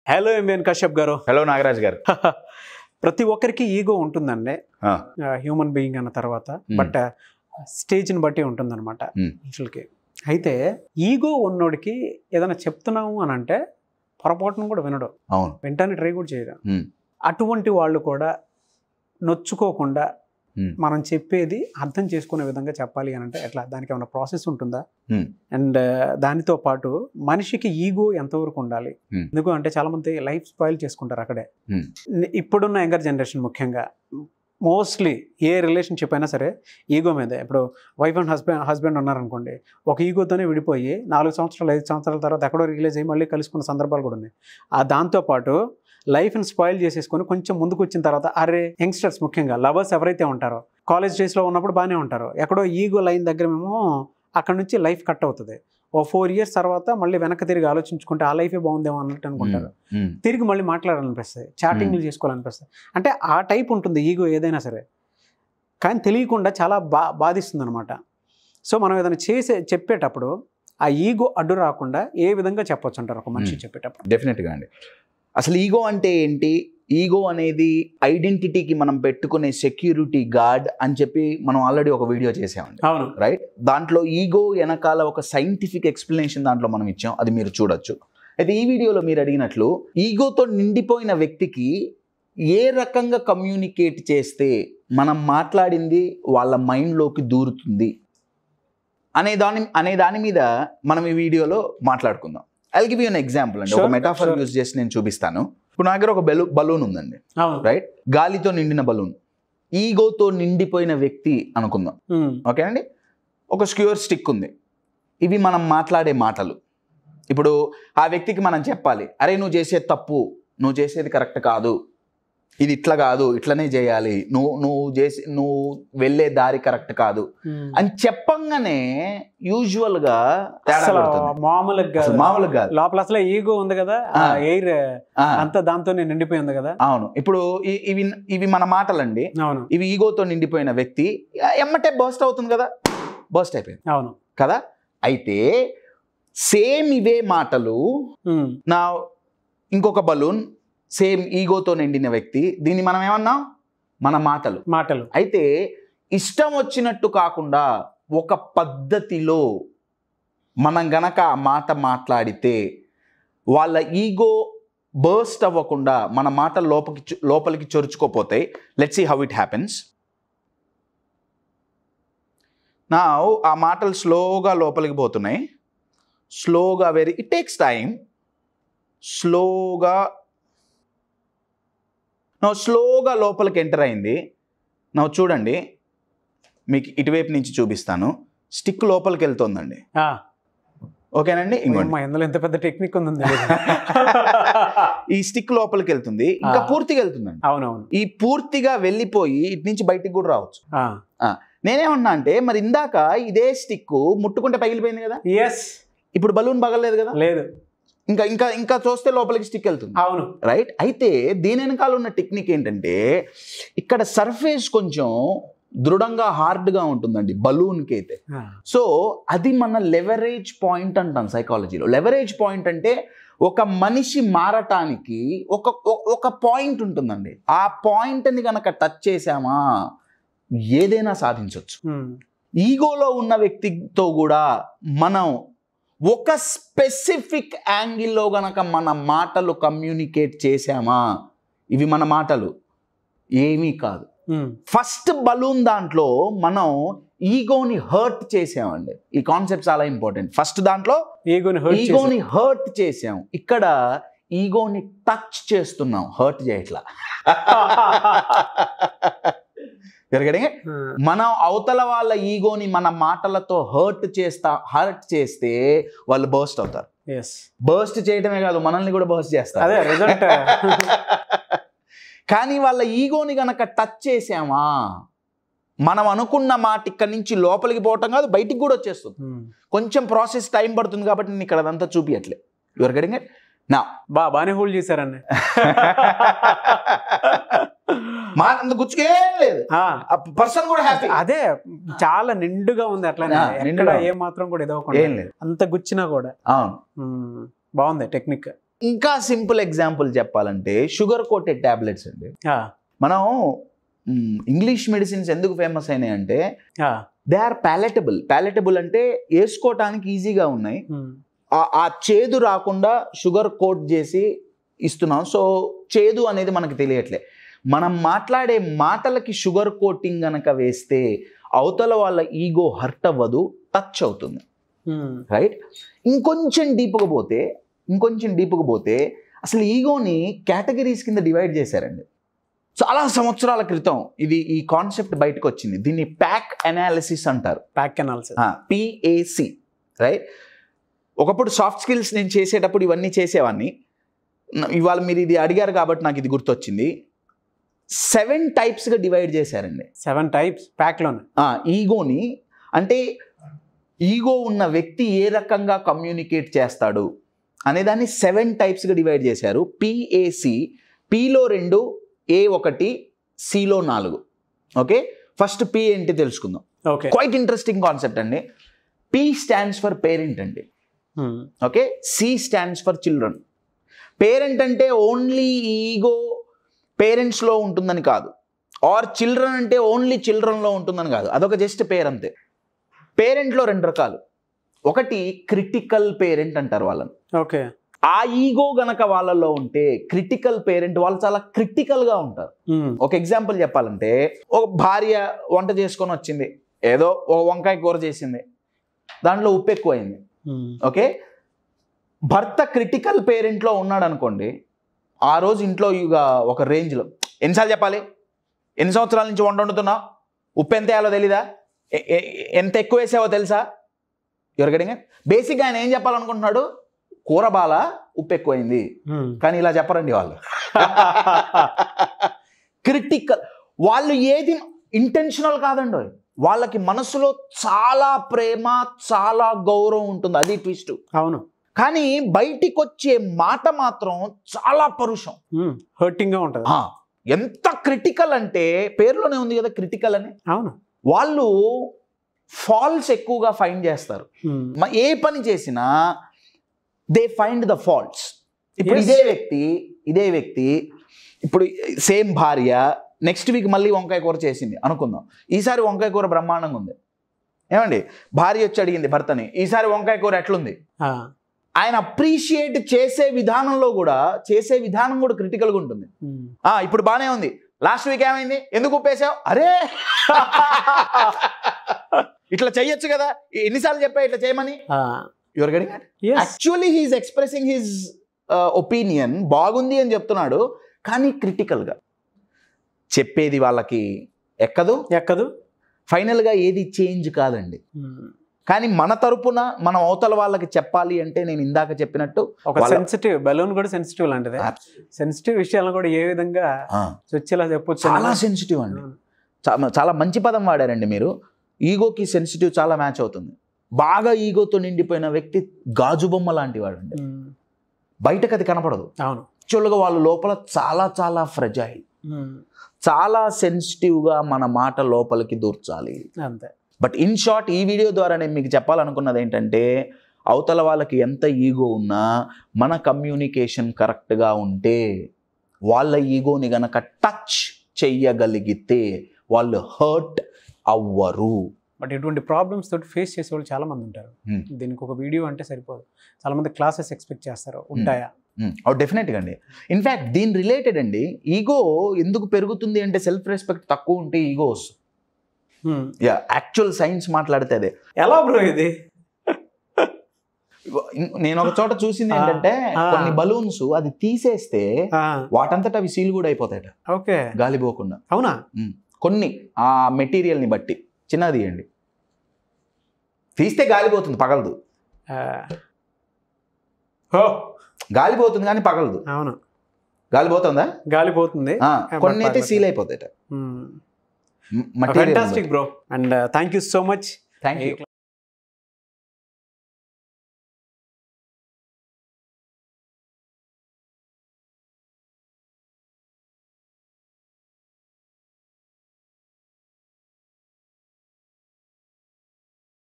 Hello MVN Kashyap గారు hello Nagaraj గారు ప్రతి ఒక్కరికి ఈగో ఉంటుందండి ఆ, హ్యూమన్ బీయింగ్ అన్న తర్వాత Hmm. బట్ స్టేజ్ని బట్టి ఉంటుందన్నమాట Hmm. మనుషులకి అయితే ఈగో ఉన్నోడికి ఏదైనా చెప్తున్నాము అని అంటే పొరపాటును కూడా వినడు అవును వెంటనే ట్రై కూడా చేయడు Hmm. అటువంటి వాళ్ళు కూడా నొచ్చుకోకుండా Hmm. మనం చెప్పేది అర్థం చేసుకునే విధంగా చెప్పాలి అని అంటే ఎట్లా దానికి ఏమైనా ప్రాసెస్ ఉంటుందా Hmm. అండ్ దానితో పాటు మనిషికి ఈగో ఎంతవరకు ఉండాలి Hmm. ఎందుకు అంటే చాలా మంది లైఫ్ స్పాయిల్ చేసుకుంటారు అక్కడే Hmm. ని- ఇప్పుడున్న యంగర్ జనరేషన్ ముఖ్యంగా మోస్ట్లీ ఏ రిలేషన్షిప్ అయినా సరే ఈగో మీదే ఇప్పుడు వైఫ్ అండ్ హస్బెండ్ హస్బెండ్ ఉన్నారనుకోండి ఒక ఈగోతోనే విడిపోయి నాలుగు సంవత్సరాలు ఐదు సంవత్సరాల తర్వాత ఎక్కడో రిలీజ్ అయ్యి మళ్ళీ కలుసుకున్న సందర్భాలు కూడా ఉన్నాయి ఆ దాంతోపాటు లైఫ్ని స్పాయిల్ చేసేసుకొని కొంచెం ముందుకు వచ్చిన తర్వాత అరే యంగ్స్టర్స్ ముఖ్యంగా లవర్స్ ఎవరైతే ఉంటారో కాలేజ్ డేస్లో ఉన్నప్పుడు బాగానే ఉంటారు ఎక్కడో ఈగో లైన్ దగ్గర మేము అక్కడ నుంచి లైఫ్ కట్ అవుతుంది ఓ ఫోర్ ఇయర్స్ తర్వాత మళ్ళీ వెనక్కి తిరిగి ఆలోచించుకుంటే ఆ లైఫే బాగుందేమో అన్నట్టు అనుకుంటారు ఉమ్, తిరిగి మళ్ళీ మాట్లాడాలనిపిస్తుంది చాటింగ్లు చేసుకోవాలనిపిస్తుంది అంటే ఆ టైప్ ఉంటుంది ఈగో ఏదైనా సరే కానీ తెలియకుండా చాలా బా బాధిస్తుంది అనమాట సో మనం ఏదైనా చేసే చెప్పేటప్పుడు ఆ ఈగో అడ్డు రాకుండా ఏ విధంగా చెప్పొచ్చు అంటారు ఒక మనిషి Hmm. చెప్పేటప్పుడు డెఫినెట్గా అండి అసలు ఈగో అంటే ఏంటి ఈగో అనేది ఐడెంటిటీకి మనం పెట్టుకునే సెక్యూరిటీ గార్డ్ అని చెప్పి మనం ఆల్రెడీ ఒక వీడియో చేసామండి అవును రైట్ దాంట్లో ఈగో వెనకాల ఒక సైంటిఫిక్ ఎక్స్ప్లెనేషన్ దాంట్లో మనం ఇచ్చాం అది మీరు చూడొచ్చు అయితే ఈ వీడియోలో మీరు అడిగినట్లు ఈగోతో నిండిపోయిన వ్యక్తికి ఏ రకంగా కమ్యూనికేట్ చేస్తే మనం మాట్లాడింది వాళ్ళ మైండ్లోకి దూరుతుంది అనే దాని అనే దాని మీద మనం ఈ వీడియోలో మాట్లాడుకుందాం I give you an example అండి ఒక Sure, మెటాఫర్ sure. యూజ్ చేసి నేను చూపిస్తాను ఇప్పుడు నా దగ్గర ఒక బెలూ బలూన్ ఉందండి అవును రైట్ గాలితో నిండిన బలూన్ ఈగోతో నిండిపోయిన వ్యక్తి అనుకుందాం Hmm. ఓకేనండి ఒక స్క్యూర్ స్టిక్ ఉంది ఇవి మనం మాట్లాడే మాటలు ఇప్పుడు ఆ వ్యక్తికి మనం చెప్పాలి అరే నువ్వు చేసేది తప్పు నువ్వు చేసేది కరెక్ట్ కాదు ఇది ఇట్లా కాదు ఇట్లనే చేయాలి నువ్వు నువ్వు చేసి నువ్వు వెళ్ళే దారి కరెక్ట్ కాదు Hmm. అని చెప్పంగానే యూజువల్ గా తేడా అసలు కొడుతుంది. మామూలుగా అసలు కాదు. మామూలుగా కాదు లోపల అసలు ఈగో ఉంది కదా ఆ. ఎయిర్ ఆ, అంతా దాంతోనే నిండిపోయి ఉంది కదా అవును ఇప్పుడు ఈ- ఇవి ఇవి మన మాటలండి అవును ఇవి ఈగోతో నిండిపోయిన వ్యక్తి ఎమ్మటే బర్స్ట్ అవుతుంది కదా బర్స్ట్ అయిపోయింది అవును కదా అయితే సేమ్ ఇవే మాటలు Hmm. నా ఇంకొక బలూన్ సేమ్ ఈగోతో నిండిన వ్యక్తి దీన్ని మనం ఏమన్నాం మన మాటలు మాటలు అయితే ఇష్టం వచ్చినట్టు కాకుండా ఒక పద్ధతిలో మనం గనక ఆ మాట మాట్లాడితే వాళ్ళ ఈగో బర్స్ట్ అవ్వకుండా మన మాటలు లోపలికి చొ- లోపలికి చొరుచుకోపోతాయి let see how it happens నా ఆ మాటలు స్లోగా లోపలికి పోతున్నాయి స్లోగా వెరీ ఇట్ టేక్స్ టైం స్లోగా నా స్లోగా లోపలికి ఎంటర్ అయింది నా చూడండి మీకు ఇటువైపు నుంచి చూపిస్తాను స్టిక్ లోపలికి వెళ్తుందండి ఆ. ఓకేనండి ఇంకోండి అమ్మా, ఇందులో ఎంత పెద్ద టెక్నిక్ ఉంది ఈ స్టిక్ లోపలికి వెళ్తుంది ఇంకా ఆ. పూర్తిగా వెళ్తుందండి అవునవును ఈ పూర్తిగా వెళ్ళిపోయి ఇటు నుంచి బయటికి కూడా రావచ్చు ఆ. నేనేమన్నా అంటే మరి ఇందాక ఇదే స్టిక్ ముట్టుకుంటే పగిలిపోయింది కదా ఎస్ ఇప్పుడు బలూన్ పగలలేదు కదా లేదు ఇంకా ఇంకా ఇంకా చూస్తే లోపలికి స్టిక్ వెళ్తుంది అవును రైట్ అయితే దీని వెనకాల ఉన్న టెక్నిక్ ఏంటంటే ఇక్కడ సర్ఫేస్ కొంచెం దృఢంగా హార్డ్గా ఉంటుందండి బలూన్కి అయితే ఆ. సో అది మన లెవరేజ్ పాయింట్ అంటాం సైకాలజీలో లెవరేజ్ పాయింట్ అంటే ఒక మనిషి మారటానికి ఒక ఒ- ఒక పాయింట్ ఉంటుందండి ఆ పాయింట్ని కనుక టచ్ చేసామా ఏదైనా సాధించవచ్చు ఉమ్. ఈగోలో ఉన్న వ్యక్తితో కూడా మనం ఒక స్పెసిఫిక్ యాంగిల్లో గనక మన మాటలు కమ్యూనికేట్ చేసామా ఇవి మన మాటలు ఏమీ కాదు ఉమ్. ఫస్ట్ బలూన్ దాంట్లో మనం ఈగోని హర్ట్ చేసామండి ఈ కాన్సెప్ట్ చాలా ఇంపార్టెంట్ ఫస్ట్ దాంట్లో ఈగోని హర్ట్ చేసి ఈగోని హర్ట్ చేసాం ఇక్కడ ఈగోని టచ్ చేస్తున్నాం హర్ట్ చేయట్లా You're getting it? మనం అవతల వాళ్ళ ఈగోని మన మాటలతో హర్ట్ చేస్తా హర్ట్ చేస్తే వాళ్ళు బర్స్ట్ అవుతారు ఎస్ బర్స్ట్ చేయడమే కాదు మనల్ని కూడా బర్స్ట్ చేస్తారు అదే రిజల్ట్ కానీ వాళ్ళ ఈగోని గనక టచ్ చేసామా మనం అనుకున్న మాట ఇక్కడి నుంచి లోపలికి పోవటం కాదు బయటికి కూడా వచ్చేస్తుంది కొంచెం ప్రాసెస్ టైం పడుతుంది కాబట్టి నేను ఇక్కడ అదంతా చూపియట్లే యువర్ గెటింగ్ ఇట్ నా బా బాగానే హోల్డ్ చేశారండి మాట అంత గుచ్చుకే లేదు ఆ, పర్సన్ కూడా హ్యాపీ అదే చాలా నిండుగా ఉంది అట్లానే ఆ, ఎక్కడ నిండుగా. ఏ మాత్రం కూడా ఏం ఇదవకుండా లేదు అంత గుచ్చినా కూడా అవును ఉమ్, బాగుంది టెక్నిక్ ఇంకా సింపుల్ ఎగ్జాంపుల్ చెప్పాలంటే షుగర్ కోటెడ్ ట్యాబ్లెట్స్ అండి ఆ, మనం మ్, ఇంగ్లీష్ మెడిసిన్స్ ఎందుకు ఫేమస్ అయినాయి అంటే ఆ, దే ఆర్ ప్యాలెటబుల్ ప్యాలెటబుల్ అంటే వేసుకోవటానికి ఈజీగా ఉన్నాయి ఉమ్, ఆ- ఆ చేదు రాకుండా షుగర్ కోట్ చేసి ఇస్తున్నాం సో చేదు అనేది మనకు తెలియట్లే మనం మాట్లాడే మాటలకి షుగర్ కోటింగ్ గనక వేస్తే అవతల వాళ్ళ ఈగో హర్ట్ అవ్వదు టచ్ అవుతుంది ఉమ్, రైట్ ఇంకొంచెం డీప్గా పోతే ఇంకొంచెం డీప్గా పోతే అసలు ఈగోని కేటగిరీస్ కింద డివైడ్ చేశారండి చాలా సంవత్సరాల క్రితం ఇది ఈ కాన్సెప్ట్ బయటకు వచ్చింది దీన్ని ప్యాక్ అనాలిసిస్ అంటారు ప్యాక్ కెనాల్స్ పిఏసి రైట్ ఒకప్పుడు సాఫ్ట్ స్కిల్స్ నేను చేసేటప్పుడు ఇవన్నీ చేసేవాడిని న- ఇవాళ మీరు ఇది అడిగారు కాబట్టి నాకు ఇది గుర్తొచ్చింది సెవెన్ టైప్స్గా డివైడ్ చేశారండి సెవెన్ టైప్స్ ప్యాక్లోనే ఈగోని అంటే ఈగో ఉన్న వ్యక్తి ఏ రకంగా కమ్యూనికేట్ చేస్తాడు అనేదాన్ని సెవెన్ టైప్స్గా డివైడ్ చేశారు పిఏసి పిలో రెండు ఏ ఒకటి సిలో నాలుగు ఓకే ఫస్ట్ పి ఏంటి తెలుసుకుందాం ఓకే క్వైట్ ఇంట్రెస్టింగ్ కాన్సెప్ట్ అండి పి స్టాండ్స్ ఫర్ పేరెంట్ అండి um, okay C stands for children parent అంటే ఓన్లీ ఈగో పేరెంట్స్లో ఉంటుందని కాదు ఆర్ చిల్డ్రన్ అంటే ఓన్లీ చిల్డ్రన్లో ఉంటుందని కాదు అదొక జస్ట్ పేరు అంతే పేరెంట్లో రెండు రకాలు ఒకటి క్రిటికల్ పేరెంట్ అంటారు వాళ్ళని ఓకే ఆ ఈగో గనక వాళ్ళలో ఉంటే క్రిటికల్ పేరెంట్ వాళ్ళు చాలా క్రిటికల్గా ఉంటారు ఉమ్, ఒక ఎగ్జాంపుల్ చెప్పాలంటే ఒక భార్య వంట చేసుకొని వచ్చింది ఏదో ఒక వంకాయ కూర చేసింది దాంట్లో ఉప్పు ఎక్కువైంది ఉమ్, ఓకే భర్త క్రిటికల్ పేరెంట్లో ఉన్నాడు అనుకోండి ఆ రోజు ఇంట్లో ఇక ఒక రేంజ్లో ఎన్నిసార్లు చెప్పాలి ఎన్ని సంవత్సరాల నుంచి వంట వండుతున్నావు ఉప్పు ఎంత వేయాలో తెలీదా ఎ- ఎ- ఎంత ఎక్కువ వేసావో తెలుసా ఎవరు గడిగా బేసిక్గా ఆయన ఏం చెప్పాలనుకుంటున్నాడు కూర బాల ఉప్పు ఎక్కువైంది ఉమ్. కానీ ఇలా చెప్పరండి వాళ్ళు క్రిటికల్ వాళ్ళు ఏది ఇంటెన్షనల్ కాదండి వాళ్ళకి మనసులో చాలా ప్రేమ చాలా గౌరవం ఉంటుంది అది ట్విస్ట్ అవును కానీ బయటికి వచ్చే మాట మాత్రం చాలా పరుషం హర్టింగ్ గా ఉంటది ఆ, ఎంత క్రిటికల్ అంటే పేరులోనే ఉంది కదా క్రిటికల్ అని అవును వాళ్ళు ఫాల్స్ ఎక్కువగా ఫైండ్ చేస్తారు ఉమ్, మ- ఏ పని చేసినా దే ఫైండ్ ద ఫాల్ట్స్ ఇప్పుడు Yes. ఇదే వ్యక్తి ఇదే వ్యక్తి ఇప్పుడు సేమ్ భార్య నెక్స్ట్ వీక్ మళ్ళీ వంకాయ కూర చేసింది అనుకుందాం ఈసారి వంకాయ కూర బ్రహ్మాండంగా ఉంది ఏమండి భార్య వచ్చి అడిగింది భర్తని ఈసారి వంకాయ కూర ఎట్లుంది ఆ, ఆయన అప్రిషియేట్ చేసే విధానంలో కూడా చేసే విధానం కూడా క్రిటికల్గా ఉంటుంది ఉమ్. ఆ ఇప్పుడు బానే ఉంది లాస్ట్ వీక్ ఏమైంది ఎందుకు ఉప్పేసావు అరే ఇట్లా చెయ్యొచ్చు కదా ఎన్నిసార్లు చెప్పా ఇట్లా చేయమని ఆ, your guiding yes. Actually he's expressing his opinion బాగుంది అని చెప్తున్నాడు కానీ క్రిటికల్గా చెప్పేది వాళ్ళకి ఎక్కదు ఎక్కదు ఫైనల్గా ఏది చేంజ్ కాదండి ఉమ్. కానీ మన తరపున మనం అవతల వాళ్ళకి చెప్పాలి అంటే నేను ఇందాక చెప్పినట్టు ఒక వాళ్ళ- సెన్సిటివ్ బెలూన్ కూడా సెన్సిటివ్ లాంటిదే సెన్సిటివ్ విషయాలను కూడా ఏ విధంగా ఆ, చొచ్చేలా చెప్పొచ్చు చాలా సెన్సిటివ్ అండి చా- చాలా మంచి పదం వాడారండి మీరు ఈగోకి సెన్సిటివ్ చాలా మ్యాచ్ అవుతుంది బాగా ఈగోతో నిండిపోయిన వ్యక్తి గాజు బొమ్మ లాంటి వాడండి ఉమ్, బయటకు అది కనపడదు అవును యాక్చువల్గా వాళ్ళు లోపల చాలా చాలా ఫ్రెజైల్ ఉమ్, చాలా సెన్సిటివ్గా మన మాట లోపలికి దూర్చాలి అంతే బట్ ఇన్ షార్ట్ ఈ వీడియో ద్వారా నేను మీకు చెప్పాలనుకున్నది ఏంటంటే అవతల వాళ్ళకి ఎంత ఈగో ఉన్నా మన కమ్యూనికేషన్ కరెక్ట్గా ఉంటే వాళ్ళ ఈగోని గనక టచ్ చెయ్యగలిగితే వాళ్ళు హర్ట్ అవ్వరు బట్ ఇటువంటి ప్రాబ్లమ్స్ తోటి ఫేస్ చేసే వాళ్ళు చాలా మంది ఉంటారు Hmm. దీనికి ఒక వీడియో అంటే సరిపోదు చాలా మంది క్లాసెస్ ఎక్స్పెక్ట్ చేస్తారు ఉంటాయా డెఫినెట్గా అండి ఇన్ఫ్యాక్ట్ దీని రిలేటెడ్ అండి ఈగో ఎందుకు పెరుగుతుంది అంటే సెల్ఫ్ రెస్పెక్ట్ తక్కువ ఉంటే ఈగో వస్తుంది Hmm. యా యాక్చువల్ సైన్స్ మాట్లాడితే అదే ఎలా బ్రో ఇది ఇన్- నేను ఒక చోట చూసింది ఏంటంటే ఆ. కొన్ని బలూన్స్ అది తీసేస్తే ఆ, వాటంతట అవి సీల్ కూడా అయిపోతాయట ఓకే గాలి పోకుండా అవునా కొన్ని ఆ మెటీరియల్ని బట్టి చిన్నది తీయండి తీస్తే గాలి పోతుంది పగలదు ఆ. ఓ గాలి పోతుంది కానీ పగలదు అవును గాలి పోతుందా గాలి పోతుంది ఆ, కొన్ని అయితే పగలదు. సీల్ అయిపోతాయట fantastic bro and thank you so much thank you